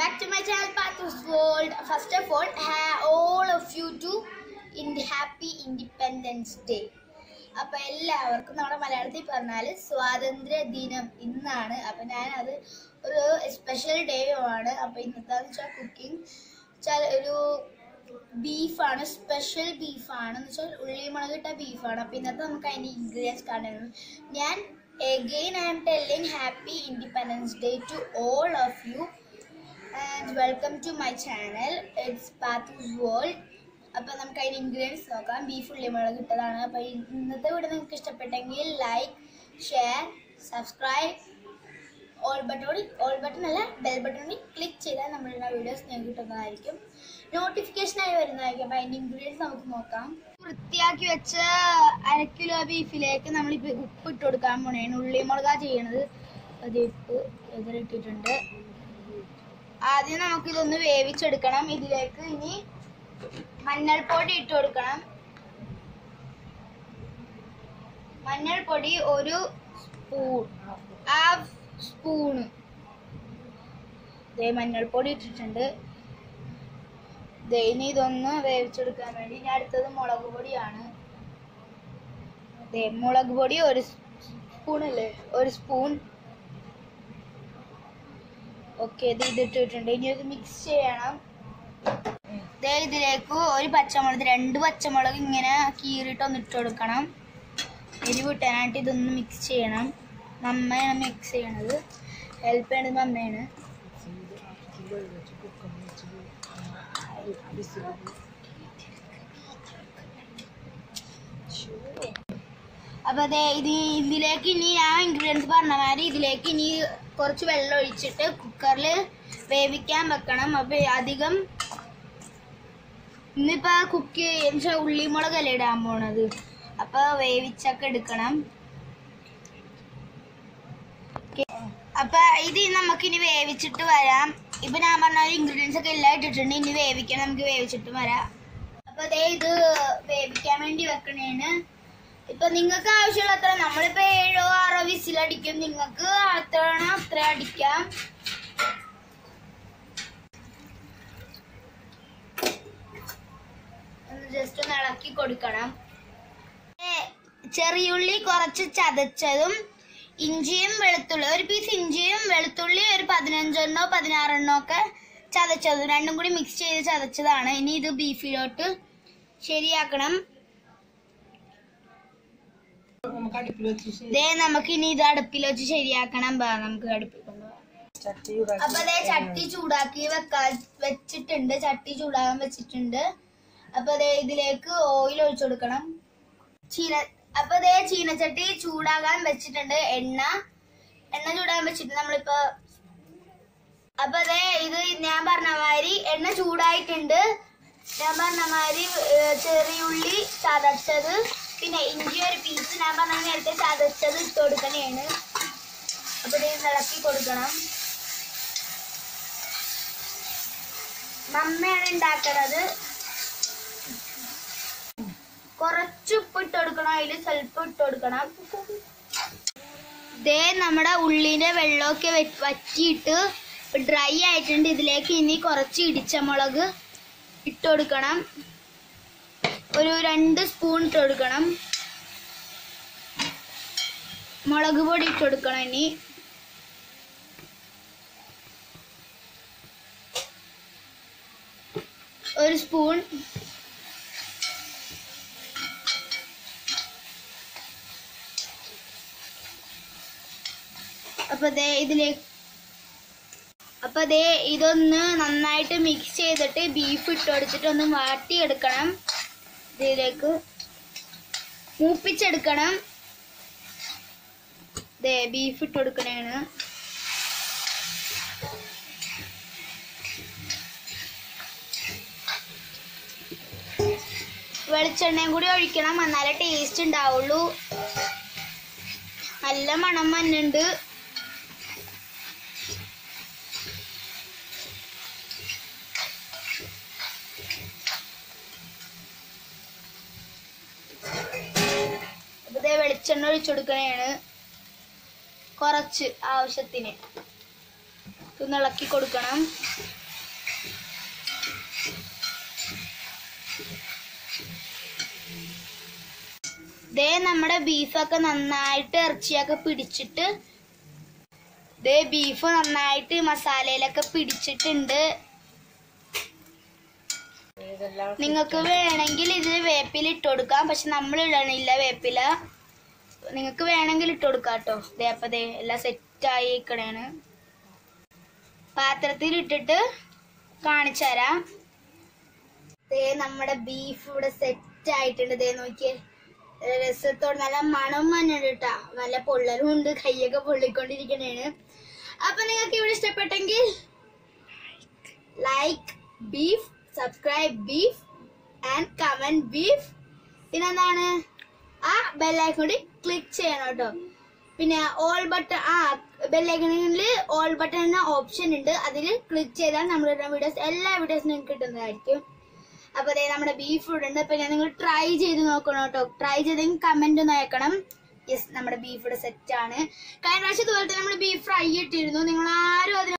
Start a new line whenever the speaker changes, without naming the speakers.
back to my channel Pathos World. First of all, ha- all of you to in happy Independence Day. അപ്പൊ എല്ലാവർക്കും നമ്മുടെ മലയാളത്തിൽ പറഞ്ഞാൽ സ്വാതന്ത്ര്യ ദിനം ഇന്നാണ് അപ്പൊ ഞാൻ അത് ഒരു സ്പെഷ്യൽ ഡേ ആണ് അപ്പൊ ഇന്നത്തെ വെച്ചാൽ കുക്കിംഗ് വെച്ചാൽ ഒരു ബീഫാണ് സ്പെഷ്യൽ ബീഫാണ് എന്ന് വെച്ചാൽ ഉള്ളിമുളക് ഇട്ട ബീഫാണ് അപ്പൊ ഇന്നത്തെ നമുക്ക് അതിന്റെ ഇൻഗ്രീഡിയൻസ് കാണണം ഞാൻ again I am telling happy Independence Day to all of you and welcome to my channel it's Pathu's World അപ്പോൾ നമുക്ക് അതിന് ഇൻഗ്രീഡിയൻസ് നോക്കാം ബീഫ് ഉള്ളിമുളക് ഇട്ടതാണ് അപ്പോൾ ഇന്നത്തെ വീഡിയോ നിങ്ങൾക്ക് ഇഷ്ടപ്പെട്ടെങ്കിൽ like share subscribe all button all button അല്ല ബെൽ ബട്ടണിൽ ക്ലിക്ക് ചെയ്താൽ നമ്മളുടെ വീഡിയോസ് നിങ്ങൾക്ക് കിട്ടുന്നതായിരിക്കും നോട്ടിഫിക്കേഷനായി വരുന്നതായിരിക്കും അപ്പോൾ അതിൻ്റെ ഇൻഗ്രീഡിയൻസ് നമുക്ക് നോക്കാം വൃത്തിയാക്കി വെച്ച അര കിലോ ബീഫിലേക്ക് നമ്മളിപ്പോൾ ഉപ്പ് ഇട്ട് കൊടുക്കാൻ പോണേണ് ഉള്ളി മുളകാ ചെയ്യണത് അത് ഉപ്പ് ഇതിലിട്ടിട്ടുണ്ട് ആദ്യം നമുക്കിതൊന്ന് വേവിച്ചെടുക്കണം ഇതിലേക്ക് ഇനി മഞ്ഞൾപ്പൊടി ഇട്ട് കൊടുക്കണം മഞ്ഞൾപ്പൊടി ഒരു സ്പൂൺ ഹാഫ് സ്പൂണ് ഇതേ മഞ്ഞൾപ്പൊടി ഇട്ടിട്ടുണ്ട് ദേ ഇനി ഇതൊന്ന് വേവിച്ചെടുക്കാൻ വേണ്ടി ഇനി അടുത്തത് മുളക് പൊടിയാണ് ദേ മുളക് പൊടി ഒരു സ്പൂൺ അല്ലേ ഒരു സ്പൂൺ ഓക്കെ ഇത് ഇതിട്ടിട്ടുണ്ട് ഇനി ഇത് മിക്സ് ചെയ്യണം ദേ ഇതിലേക്ക് ഒരു പച്ചമുളക് രണ്ട് പച്ചമുളക് ഇങ്ങനെ കീറിയിട്ട് ഒന്ന് ഇട്ട് കൊടുക്കണം എരിവ് കിട്ടാനായിട്ട് ഇതൊന്ന് മിക്സ് ചെയ്യണം മമ്മയാണ് മിക്സ് ചെയ്യണത് ഹെൽപ്പ് ചെയ്യണത് മമ്മയാണ് അപ്പൊ അതെ ഇത് ഇതിലേക്ക് ഇനി ഞാൻ ഇൻഗ്രീഡിയൻസ് പറഞ്ഞ മാതിരി ഇതിലേക്ക് ഇനി കുറച്ച് വെള്ളം ഒഴിച്ചിട്ട് കുക്കറിൽ വേവിക്കാൻ വെക്കണം അപ്പൊ അധികം ഇന്നിപ്പോ കുക്ക് ചെയ്യുന്ന ഉള്ളിമുളകല്ലേ ഇടാൻ പോണത് അപ്പൊ വേവിച്ചൊക്കെ എടുക്കണം അപ്പൊ ഇത് നമുക്കിനി വേവിച്ചിട്ട് വരാം ഇപ്പൊ ഞാൻ പറഞ്ഞ ഇൻഗ്രീഡിയൻസ് ഒക്കെ എല്ലാം ഇട്ടിട്ടുണ്ട് ഇനി വേവിക്കണം നമുക്ക് വേവിച്ചിട്ട് വരാം അപ്പൊ അതേ ഇത് വേവിക്കാൻ വേണ്ടി വെക്കണേണ് ഇപ്പൊ നിങ്ങൾക്ക് ആവശ്യമുള്ള അത്ര നമ്മളിപ്പോ ഏഴോ ആറോ വിസിലടിക്കും നിങ്ങൾക്ക് അത്ര അത്ര അടിക്കാം ഒന്ന് ജസ്റ്റ് ഒന്ന് ഇളക്കി കൊടുക്കണം ഏ, ചെറിയുള്ളി കുറച്ച് ചതച്ചതും ഇഞ്ചിയും വെളുത്തുള്ളി ഒരു പീസ് ഇഞ്ചിയും വെളുത്തുള്ളി ഒരു പതിനഞ്ചെണ്ണോ പതിനാറെണ്ണോ ഒക്കെ ചതച്ചതും രണ്ടും കൂടി മിക്സ് ചെയ്ത് ചതച്ചതാണ് ഇനി ഇത് ബീഫിലോട്ട് ശരിയാക്കണം
നമുക്ക് അടുപ്പിൽ വെച്ച് ശരി-
ദേ നമുക്ക് ഇനി ഇത് അടുപ്പിൽ വെച്ച് ശരിയാക്കണം ബാ നമുക്ക് അടുപ്പിൽ കൊണ്ടുപോകാം
ചട്ടി ചൂടാക്കി
അപ്പൊ ദേ ചട്ടി ചൂടാക്കി വെക്കാൻ വെച്ചിട്ടുണ്ട് ചട്ടി ചൂടാകാൻ വെച്ചിട്ടുണ്ട് അപ്പൊ ദേ ഇതിലേക്ക് ഓയിൽ ഒഴിച്ചു കൊടുക്കണം ചീന അപ്പൊ ദേ ചീനച്ചട്ടി ചൂടാകാൻ വെച്ചിട്ടുണ്ട് എണ്ണ എണ്ണ ചൂടാകാൻ വെച്ചിട്ട് നമ്മളിപ്പോ അപ്പൊ ദേ ഇത് ഞാൻ പറഞ്ഞ മാതിരി എണ്ണ ചൂടായിട്ടുണ്ട് ഞാൻ പറഞ്ഞ മാതിരി ഏഹ്, ചെറിയുള്ളി ചതച്ചത് പിന്നെ ഇഞ്ചി ഒരു പീസ് ഞാൻ പറഞ്ഞ നേരത്തെ ചതച്ചത് ഇട്ട് കൊടുക്കണേണ് അപ്പൊ ഇത് ഇളക്കി കൊടുക്കണം മമ്മയാണ് ഉണ്ടാക്കണത് കുറച്ച് ഉപ്പ് ഇട്ട് കൊടുക്കണം അതിൽ സ്വല്പം ഇട്ട് കൊടുക്കണം ദേ നമ്മുടെ ഉള്ളിന്റെ വെള്ളമൊക്കെ വെ- വറ്റിയിട്ട് ഡ്രൈ ആയിട്ടുണ്ട് ഇതിലേക്ക് ഇനി കുറച്ച് ഇടിച്ചമുളക് ഇട്ട് കൊടുക്കണം ഒരു രണ്ട് സ്പൂൺ ഇട്ട് കൊടുക്കണം മുളക് പൊടി ഇട്ട് കൊടുക്കണം ഇനി ഒരു സ്പൂൺ അപ്പൊ ദേ ഇതിലേക്ക് അപ്പൊ ദേ ഇതൊന്ന് നന്നായിട്ട് മിക്സ് ചെയ്തിട്ട് ബീഫ് ഇട്ട് കൊടുത്തിട്ട് ഒന്ന് വാട്ടിയെടുക്കണം ഇതിലേക്ക് മൂപ്പിച്ചെടുക്കണം ദേ ബീഫ് ഇട്ട് കൊടുക്കണേണ് വെളിച്ചെണ്ണയും കൂടി ഒഴിക്കണം എന്നാലേ ടേസ്റ്റ് ഉണ്ടാവുള്ളൂ നല്ല മണം വന്നുണ്ട് അപ്പൊ ദേ വെളിച്ചെണ്ണ ഒഴിച്ചു കൊടുക്കണേണ് കുറച്ച് ആവശ്യത്തിന് ഇതൊന്ന് ഇളക്കി കൊടുക്കണം ദേ നമ്മുടെ ബീഫൊക്കെ നന്നായിട്ട് ഇറച്ചിയൊക്കെ പിടിച്ചിട്ട് ദേ ബീഫ് നന്നായിട്ട് മസാലയിലൊക്കെ പിടിച്ചിട്ടുണ്ട്
ഇതെല്ലാം
നിങ്ങൾക്ക് വേണമെങ്കിൽ ഇതിൽ വേപ്പില ഇട്ട് കൊടുക്കാം പക്ഷെ നമ്മൾ ഇടണില്ല വേപ്പില നിങ്ങൾക്ക് വേണമെങ്കിൽ ഇട്ട് കൊടുക്കാം കേട്ടോ ദേ അപ്പൊ ദേ എല്ലാം സെറ്റായി ഇക്കണേണ് പാത്രത്തിൽ ഇട്ടിട്ട് കാണിച്ചു തരാം ദേ നമ്മുടെ ബീഫ് ഇവിടെ സെറ്റ് ആയിട്ടുണ്ട് ദേ നോക്കിയേ രസത്തോട് നല്ല മണം വന്നിട്ട് കേട്ടാ നല്ല പൊള്ളലും ഉണ്ട് കൈയൊക്കെ പൊള്ളിക്കൊണ്ടിരിക്കണേണ് അപ്പൊ നിങ്ങൾക്ക് ഇവിടെ ഇഷ്ടപ്പെട്ടെങ്കിൽ like beef subscribe beef and comment beef പിന്നെന്താണ് ആ ബെല്ലൈക്കൺ കൂടി ക്ലിക്ക് ചെയ്യണം കേട്ടോ പിന്നെ ഓൾ ബട്ടൺ ആ ബെല്ലൈക്കണിൽ ഓൾ ബട്ടൺ എന്ന ഓപ്ഷൻ ഉണ്ട് അതിൽ ക്ലിക്ക് ചെയ്താൽ നമ്മുടെ വീഡിയോസ് എല്ലാ വീഡിയോസും നിങ്ങൾക്ക് കിട്ടുന്നതായിരിക്കും അപ്പൊ അതെ നമ്മുടെ ബീഫ് ഇവിടെ ഉണ്ട് പിന്നെ നിങ്ങൾ ട്രൈ ചെയ്ത് നോക്കണം കേട്ടോ ട്രൈ ചെയ്തെങ്കിൽ കമന്റ് ഒന്ന് അയക്കണം യെസ് നമ്മുടെ ബീഫ് ഇവിടെ സെറ്റ് ആണ് കഴിഞ്ഞ പ്രാവശ്യം ഇതുപോലെ തന്നെ നമ്മൾ ബീഫ് ഫ്രൈ ഇട്ടിരുന്നു നിങ്ങൾ ആരും അതിന്